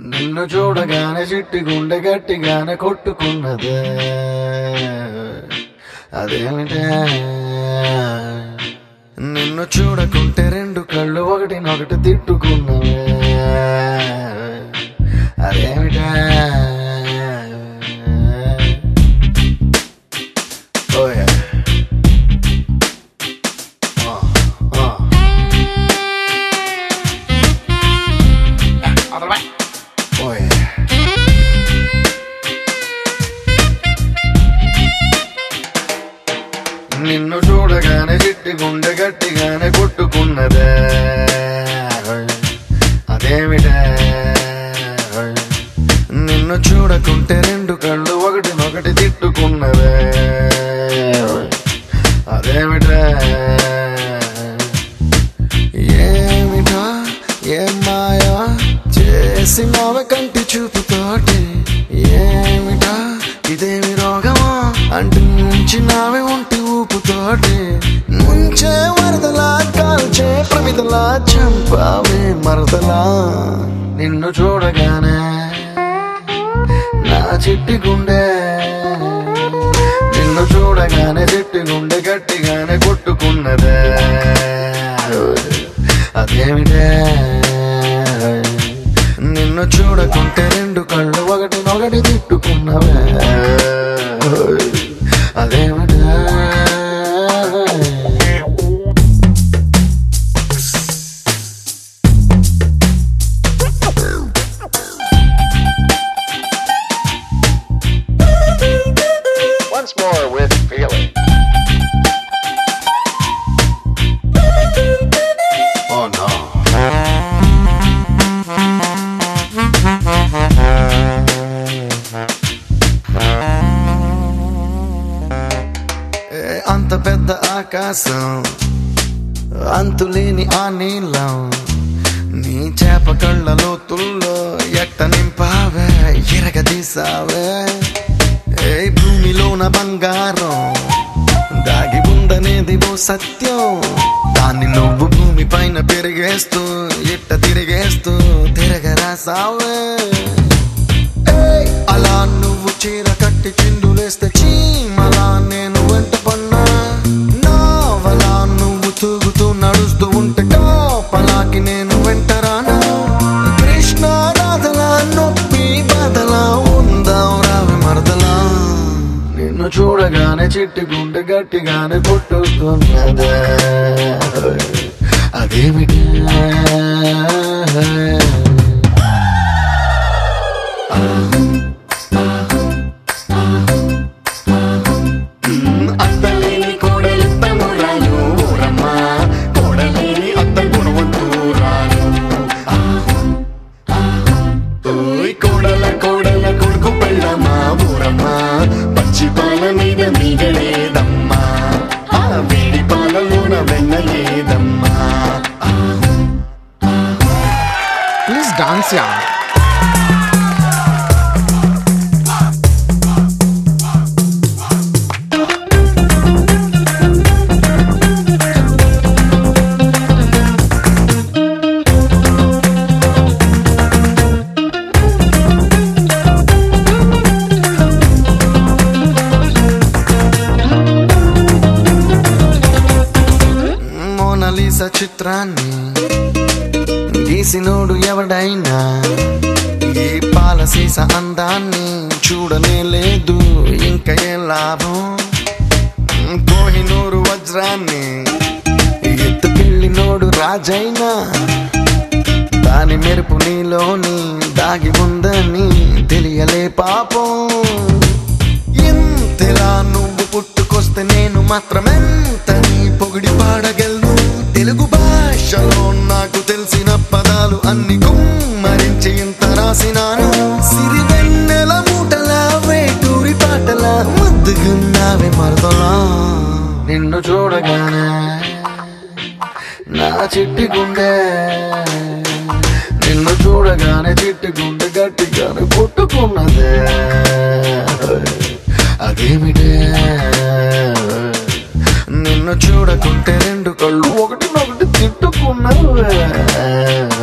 నిన్ను చూడగానే చిట్టి గుండె గట్టిగానే కొట్టుకున్నదే అదేమిటే నిన్ను చూడకుంటే రెండు కళ్ళు ఒకటినొకటి తిట్టుకున్నవే అదేమిటే Oh yeah. Uh, uh. Oh yeah. నిన్ను చూడగానే చిట్టి గుండె గట్టిగానే కొట్టుకున్నదే అదేమిటే నిన్ను చూడకుంటే రెండు కళ్ళు ఒకటినొకటి తిట్టుకున్నదే అదేమిటే ఏమిటా ఏం మాయా చేసి మావ కంటి చూపుతోటి ఏమిటా ఇదేమి రోగమా అంటు నుంచి నావే ఉంటి ఊపుతోటి ముంచే వరదలా కాల్చే ప్రమిదలా చంపావే మరదలా నిన్ను చూడగానే నా చిట్టి గుండె నిన్ను చూడగానే చిట్టి గుండె గట్టిగానే కొట్టుకున్నదే అదేమిటే నిన్ను చూడకుంటే రెండు కళ్ళు ఒకటి ఒకటి తిట్టుకున్నవే అదేమిటే Once more with feeling. Oh no. ఏ అంత పెద్ద ఆకాశం అంతులేని ఆ నీళ్ళం నీ చేప కళ్ళ లోతుల్లో ఎట్ట నింపావే ఎరగదీసావే ఏ భూమిలోన బంగారం దాగి ఉందనేది ఓ సత్యం దాన్ని నువ్వు భూమి పైన పెరిగేస్తూ ఇట్ట తిరిగేస్తూ తిరగరాసావే ఏయ్, అలా నువ్వు చీర కట్టి చిందులేస్తే చీమలా నేను వెంట పన్నా నావలా నువ్వు తూగుతూ నడుస్తూ ఉంటే పలాకి నేను వెంటరానా కృష్ణ రాధలా నొప్పి బాధలా ఉందాం రావి మరదలా నిన్ను చూడగానే చిట్టి గుండె గట్టిగానే కొట్టుకున్నదే అదేమిటి అత్తలేని కోడలు తమ్మురాలు ఊరమ్మ కోడలేని అత్త గుణవంతురాలు ఓయ్ కోడల కోడల కొడుకు పెళ్ళమ్మా ఊరమ్మ పచ్చి పాల మీద మీగలేదమ్మా ఆ వేడి పాలలోన వెన్నలేదమ్మా ప్లీజ్ డాన్స్ యా మోనలీసా చిత్రాన్ని గీసినోడు ఎవడైనా ఈ పాలసీస అందాన్ని చూడనే లేదు ఇంకా ఏ లాభం కోహినూరు వజ్రాన్ని ఎత్తుకెళ్ళినోడు రాజైనా దాని మెరుపు నీలోని దాగి ఉందని తెలియలే పాపం ఎంతలా నువ్వు పుట్టుకొస్తే నేను మాత్రమెంత నీ పొగిడి పాడగలను తెలుగు భాషలో నాకు తెలిసిన పదాలు అన్ని కుమ్మరించి ఇంత రాసినాను సిరివెన్నెల మూటలా వేటూరి పాటలా ముద్దుగున్నావే మరదలా నిన్ను చూడగానే నా చిట్టి గుండె నిన్ను చూడగానే చిట్టి గుండె గట్టిగానే కొట్టుకున్నదే అదేమిటే నిన్ను చూడకుంటే రెండు కళ్ళు ఒకటి ఒకటి తిట్టుకున్నావే